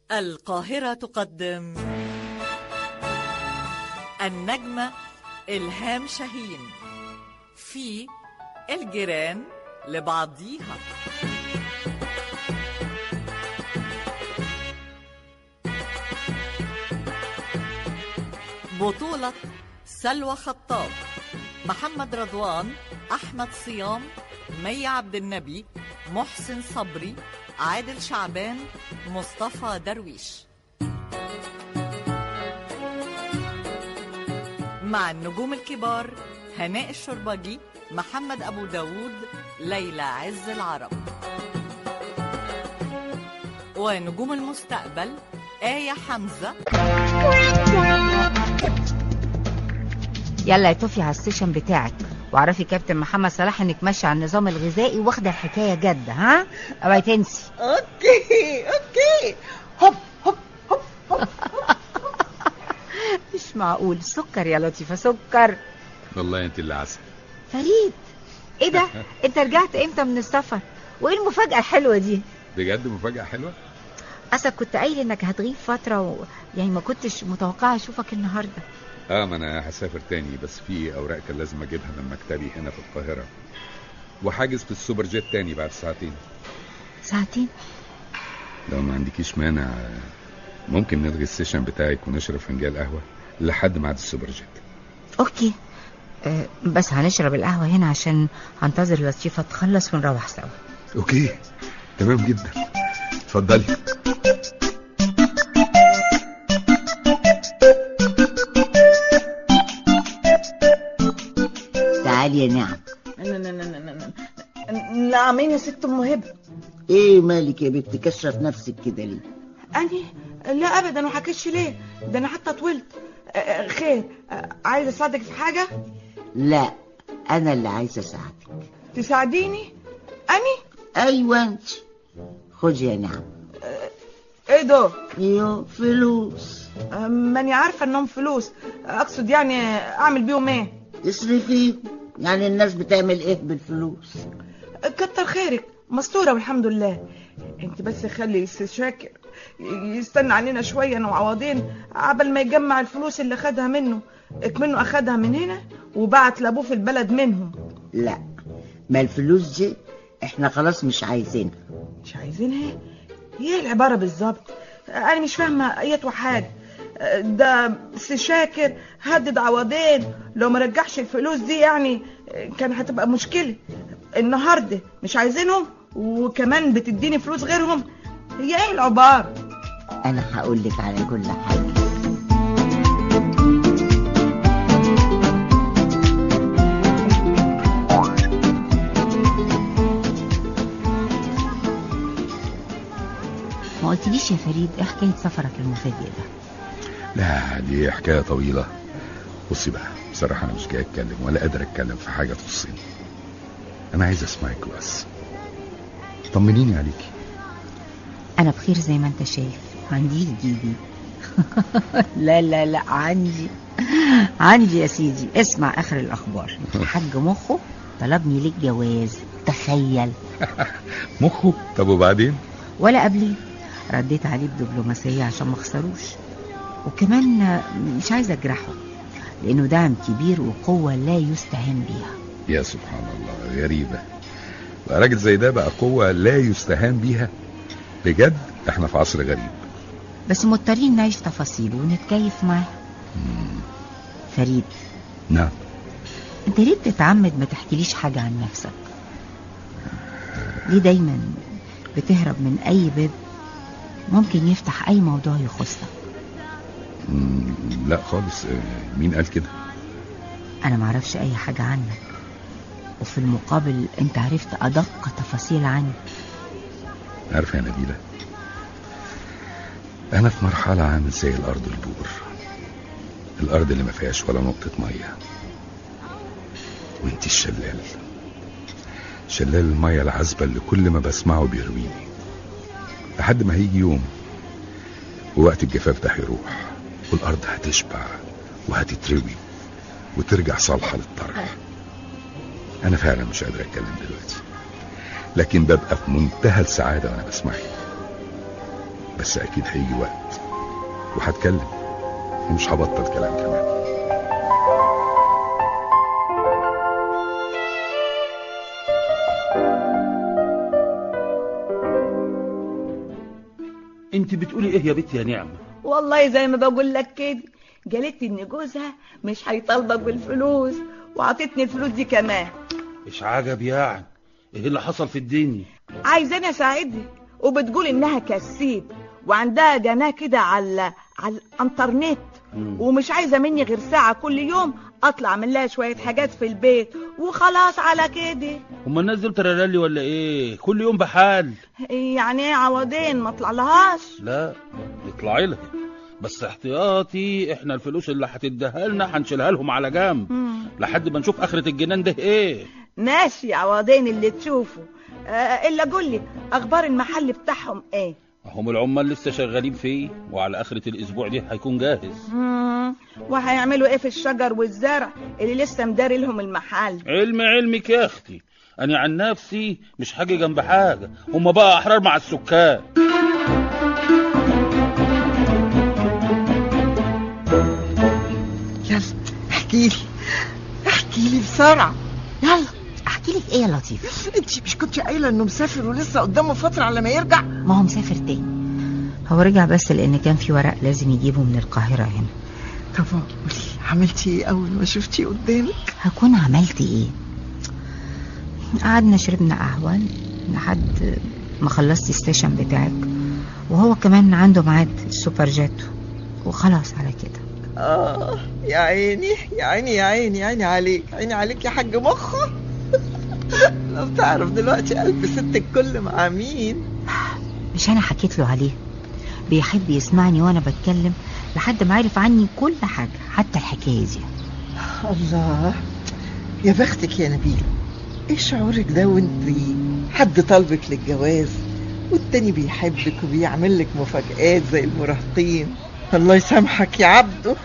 القاهرة تقدم النجمة إلهام شاهين في الجيران لبعضيها بطولة سلوى خطاب محمد رضوان أحمد صيام مي عبد النبي محسن صبري عادل شعبان مصطفى درويش مع النجوم الكبار هناء الشربجي محمد أبو داود ليلى عز العرب ونجوم المستقبل آية حمزة يلا يا توفي على السيشن بتاعك وعرفي كابتن محمد صلاح انك ماشيه على النظام الغذائي واخده الحكايه جد ها اوعي تنسي اوكي اوكي هوب هوب هوب هوب مش معقول سكر يا لطيفه سكر والله انت اللي عسل فريد ايه ده انت رجعت امتى من السفر وايه المفاجاه الحلوه دي بجد مفاجأة حلوة اصلا كنت قايل انك هتغيب فتره و... يعني ما كنتش متوقعه اشوفك النهارده اه ما انا هسافر تاني بس في اوراق كان لازم اجيبها من مكتبي هنا في القاهرة وحاجز في السوبر جيت تاني بعد ساعتين ساعتين لو ما عندكيش مانع ممكن نلغي السيشن بتاعك ونشرب فنجان قهوة لحد ميعاد السوبر جيت اوكي أه بس هنشرب القهوه هنا عشان هنتظر لطيفه تخلص ونروح سوا اوكي تمام جدا اتفضلي تعالي يا نعم نعمين يا ست ام هبه ايه مالك يا بنت كشف نفسك كده ليه اني لا ابدا ما حكيتش ليه ده انا حتى طولت آه، آه، خير آه، عايزه اساعدك في حاجه لا انا اللي عايزه اساعدك تساعديني اني ايوه انت خدي يا نعم ايه ده يو فلوس آه، ماني عارفه انهم فلوس اقصد يعني اعمل بيهم ايه اصرفي يعني الناس بتعمل ايه بالفلوس كتر خيرك مستوره والحمد لله انت بس خلي السي شاكر يستنى علينا شويه انا وعوضين عبل ما يجمع الفلوس اللي خدها منه اكمنه اخدها من هنا وبعت لابوه في البلد منهم لا ما الفلوس دي احنا خلاص مش عايزينها مش عايزينها هي العبارة بالظبط أنا مش فاهمة أية حاجة ده سي شاكر هدد عوضين لو ما رجعش الفلوس دي يعني كان هتبقى مشكلة النهاردة مش عايزينهم وكمان بتديني فلوس غيرهم هي ايه العبارة انا هقول لك على كل حاجه ما قلتليش يا فريد ايه حكايه سفرك المفاجئ ده لا دي حكاية طويلة بصي بقى بصراحة أنا مش جاي أتكلم ولا قادر أتكلم في حاجة تخصني أنا عايز أسمعك بس طمنيني عليكي انا بخير زي ما انت شايف عندي جديدي لا لا لا عندي عندي يا سيدي اسمع اخر الاخبار الحاج مخه طلبني ليك جواز تخيل مخه طب وبعدين ولا قبلي رديت عليه بدبلوماسية عشان ما اخسروش وكمان مش عايزة اجرحه لانه دعم كبير وقوة لا يستهان بيها يا سبحان الله غريبة بقى راجل زي ده بقى قوة لا يستهان بيها بجد احنا في عصر غريب بس مضطرين نعيش تفاصيله ونتكيف معاه فريد نعم انت ليه بتتعمد ما تحكيليش حاجة عن نفسك ليه دايما بتهرب من اي باب ممكن يفتح اي موضوع يخصك مم، لا خالص آه، مين قال كده انا معرفش اي حاجة عنك وفي المقابل انت عرفت ادق تفاصيل عني عارفة يا نبيلة أنا في مرحلة عامل زي الأرض البور الأرض اللي ما فيهاش ولا نقطة مية وانت الشلال شلال المية العذبة اللي كل ما بسمعه بيرويني لحد ما هيجي يوم ووقت الجفاف ده هيروح والأرض هتشبع وهتتروي وترجع صالحة للطرح أنا فعلا مش قادر أتكلم دلوقتي لكن ببقى في منتهى السعادة وأنا بسمعك بس اكيد هيجي وقت وهتكلم ومش هبطل كلام كمان انت بتقولي ايه يا بنتي يا نعمة والله زي ما بقول لك كده قالت لي ان جوزها مش هيطالبك بالفلوس وعطتني الفلوس دي كمان ايش عجب يعني ايه اللي حصل في الدنيا عايزاني اساعدها وبتقول انها كسيب وعندها جناه كده على على الانترنت مم. ومش عايزه مني غير ساعه كل يوم اطلع اعمل لها شويه حاجات في البيت وخلاص على كده هما الناس دول ترللي ولا ايه كل يوم بحال يعني ايه عوضين ما اطلع لهاش لا اطلعي لها بس احتياطي احنا الفلوس اللي هتديها لنا هنشيلها لهم على جنب مم. لحد ما نشوف اخرة الجنان ده ايه ماشي عوضين اللي تشوفه آه الا قول لي اخبار المحل بتاعهم ايه هم العمال لسه شغالين فيه وعلى اخرة الاسبوع دي هيكون جاهز مم. وهيعملوا ايه في الشجر والزرع اللي لسه مداري لهم المحل علم علمك يا اختي انا عن نفسي مش حاجة جنب حاجة هم بقى احرار مع السكان يلا احكي لي احكي لي بسرعة يلا احكي لك ايه يا لطيف انت مش كنت قايلة انه مسافر ولسه قدامه فترة على ما يرجع ما هو مسافر تاني هو رجع بس لان كان في ورق لازم يجيبه من القاهرة هنا طب قولي عملتي ايه اول ما شفتيه قدامك هكون عملت ايه قعدنا شربنا قهوة لحد ما خلصت السيشن بتاعك وهو كمان عنده ميعاد السوبر جيت وخلاص على كده اه يا عيني يا عيني يا عيني يا عيني عليك عيني عليك يا حاج مخه لو تعرف دلوقتي قلب ستك كل مع مين مش انا حكيت له عليه بيحب يسمعني وانا بتكلم لحد ما عرف عني كل حاجة حتى الحكاية دي الله يا بختك يا نبيل ايه شعورك ده وانت حد طالبك للجواز والتاني بيحبك وبيعمل لك مفاجآت زي المراهقين الله يسامحك يا عبده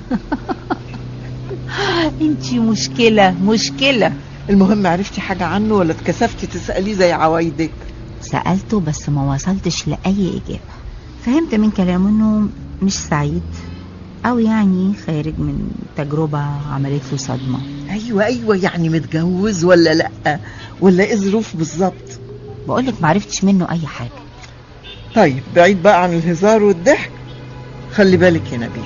انتي مشكلة مشكلة المهم عرفتي حاجة عنه ولا اتكسفتي تسأليه زي عوايدك سألته بس ما وصلتش لأي إجابة فهمت من كلامه إنه مش سعيد أو يعني خارج من تجربة عملت له صدمة ايوه ايوه يعني متجوز ولا لا ولا ايه ظروف بالظبط بقولك معرفتش منه أي حاجة طيب بعيد بقى عن الهزار والضحك خلي بالك يا نبيل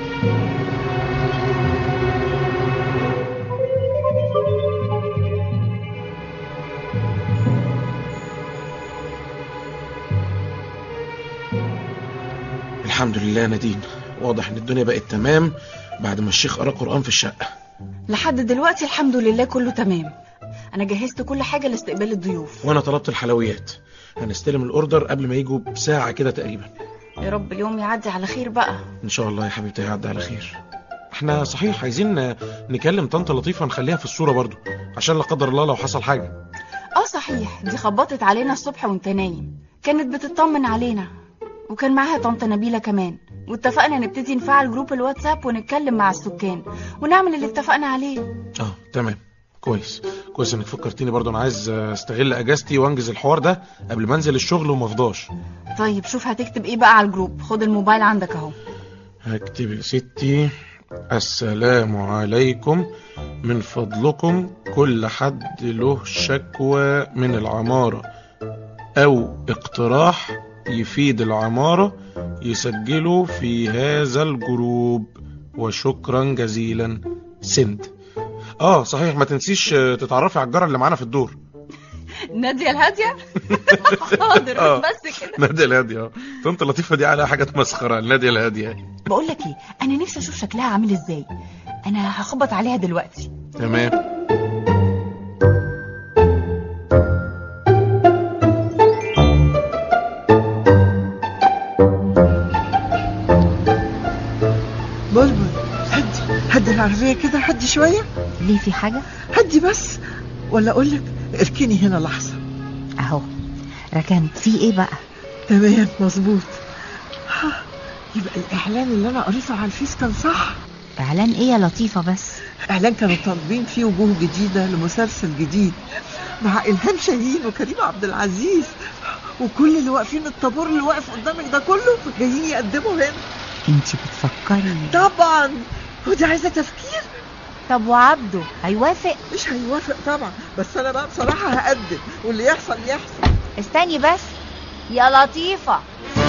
الحمد لله يا نادين واضح ان الدنيا بقت تمام بعد ما الشيخ قرا قرآن في الشقة لحد دلوقتي الحمد لله كله تمام انا جهزت كل حاجه لاستقبال الضيوف وانا طلبت الحلويات هنستلم الاوردر قبل ما يجوا بساعة كده تقريبا يا رب اليوم يعدي على خير بقى ان شاء الله يا حبيبتي هيعدي على خير احنا صحيح عايزين نكلم طنط لطيفة نخليها في الصورة برضو عشان لا قدر الله لو حصل حاجة اه صحيح دي خبطت علينا الصبح وانت نايم كانت بتطمن علينا وكان معاها طنط نبيله كمان واتفقنا نبتدي نفعل جروب الواتساب ونتكلم مع السكان ونعمل اللي اتفقنا عليه اه تمام كويس كويس انك فكرتيني برضو انا عايز استغل اجازتي وانجز الحوار ده قبل ما انزل الشغل وما افضاش طيب شوف هتكتب ايه بقى على الجروب خد الموبايل عندك اهو هكتب يا ستي السلام عليكم من فضلكم كل حد له شكوى من العمارة أو اقتراح يفيد العمارة يسجله في هذا الجروب وشكرا جزيلا سند اه صحيح ما تنسيش تتعرفي على الجارة اللي معانا في الدور ناديه الهاديه حاضر آه. بس كده نادية الهادية اه طنط لطيفة دي عليها حاجة مسخرة نادية الهادية بقول لك ايه انا نفسي اشوف شكلها عامل ازاي انا هخبط عليها دلوقتي تمام بلبل هدي هدي العربية كده هدي شوية ليه في حاجة؟ هدي بس ولا أقول لك اركني هنا لحظة أهو ركنت في إيه بقى؟ تمام مظبوط ها، يبقى الإعلان اللي أنا قريته على الفيس كان صح إعلان إيه يا لطيفة بس؟ إعلان كانوا طالبين فيه وجوه جديدة لمسلسل جديد مع إلهام شاهين وكريم عبد العزيز وكل اللي واقفين الطابور اللي واقف قدامك ده كله جايين يقدموا هنا انت بتفكري طبعا ودي عايزه تفكير طب وعبده هيوافق مش هيوافق طبعا بس انا بقى بصراحه هقدم واللي يحصل يحصل استني بس يا لطيفة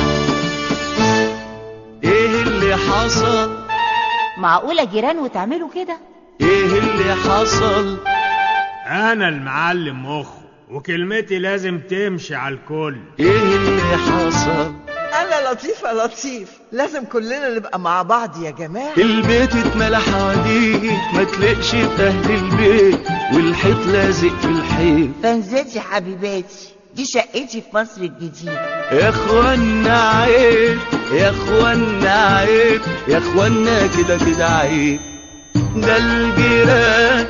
ايه اللي حصل معقولة جيران وتعملوا كده ايه اللي حصل انا المعلم مخ وكلمتي لازم تمشي على الكل ايه اللي حصل انا لطيف يا لطيف لازم كلنا نبقى مع بعض يا جماعه البيت اتملى حواديت ما تلاقش في اهل البيت والحيط لازق في الحيط فانزلتي حبيباتي دي شقتي في مصر الجديدة يا اخوانا عيب يا اخوانا عيب يا اخوانا كده كده عيب ده الجيران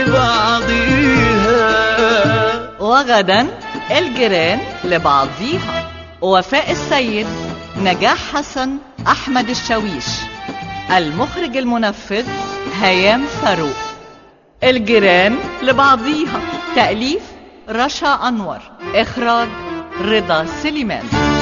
لبعضيها وغدا الجيران لبعضيها وفاء السيد نجاح حسن أحمد الشاويش المخرج المنفذ هيام فاروق الجيران لبعضيها تأليف رشا أنور إخراج رضا سليمان